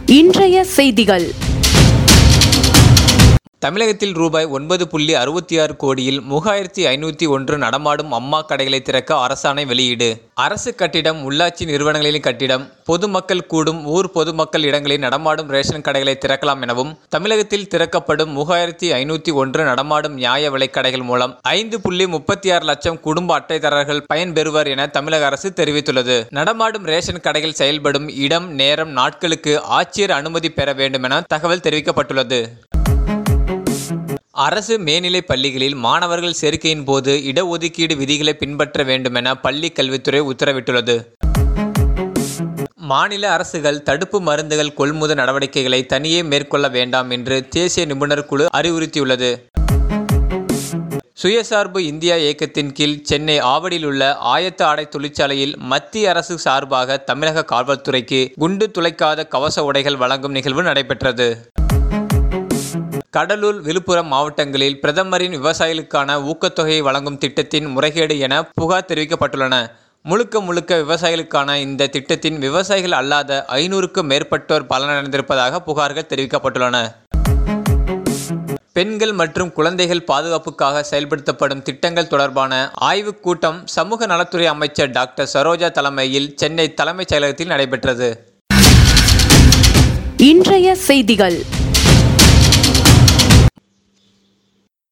இன்றைய செய்திகள் தமிழகத்தில் ரூபாய் ஒன்பது புள்ளி அறுபத்தி ஆறு கோடியில் மூவாயிரத்தி ஐநூற்றி ஒன்று நடமாடும் அம்மா கடைகளை திறக்க அரசாணை வெளியீடு அரசு கட்டிடம் உள்ளாட்சி நிறுவனங்களின் கட்டிடம் பொதுமக்கள் கூடும் ஊர் பொதுமக்கள் இடங்களில் நடமாடும் ரேஷன் கடைகளை திறக்கலாம் எனவும் தமிழகத்தில் திறக்கப்படும் மூவாயிரத்தி ஐநூற்றி ஒன்று நடமாடும் நியாய விலைக் கடைகள் மூலம் ஐந்து புள்ளி முப்பத்தி ஆறு லட்சம் குடும்ப அட்டைதாரர்கள் பயன்பெறுவர் என தமிழக அரசு தெரிவித்துள்ளது நடமாடும் ரேஷன் கடைகள் செயல்படும் இடம் நேரம் நாட்களுக்கு ஆட்சியர் அனுமதி பெற வேண்டும் என தகவல் தெரிவிக்கப்பட்டுள்ளது அரசு மேல்நிலைப் பள்ளிகளில் மாணவர்கள் சேர்க்கையின் போது இடஒதுக்கீடு விதிகளை பின்பற்ற வேண்டுமென பள்ளி கல்வித்துறை உத்தரவிட்டுள்ளது மாநில அரசுகள் தடுப்பு மருந்துகள் கொள்முதல் நடவடிக்கைகளை தனியே மேற்கொள்ள வேண்டாம் என்று தேசிய நிபுணர் குழு அறிவுறுத்தியுள்ளது சுயசார்பு இந்தியா இயக்கத்தின் கீழ் சென்னை ஆவடியில் உள்ள ஆயத்த ஆடை தொழிற்சாலையில் மத்திய அரசு சார்பாக தமிழக காவல்துறைக்கு குண்டு துளைக்காத கவச உடைகள் வழங்கும் நிகழ்வு நடைபெற்றது கடலூர் விழுப்புரம் மாவட்டங்களில் பிரதமரின் விவசாயிகளுக்கான ஊக்கத்தொகையை வழங்கும் திட்டத்தின் முறைகேடு என புகார் தெரிவிக்கப்பட்டுள்ளன முழுக்க முழுக்க விவசாயிகளுக்கான இந்த திட்டத்தின் விவசாயிகள் அல்லாத ஐநூறுக்கும் மேற்பட்டோர் பலனடைந்திருப்பதாக புகார்கள் தெரிவிக்கப்பட்டுள்ளன பெண்கள் மற்றும் குழந்தைகள் பாதுகாப்புக்காக செயல்படுத்தப்படும் திட்டங்கள் தொடர்பான ஆய்வுக் கூட்டம் சமூக நலத்துறை அமைச்சர் டாக்டர் சரோஜா தலைமையில் சென்னை தலைமைச் செயலகத்தில் நடைபெற்றது இன்றைய செய்திகள்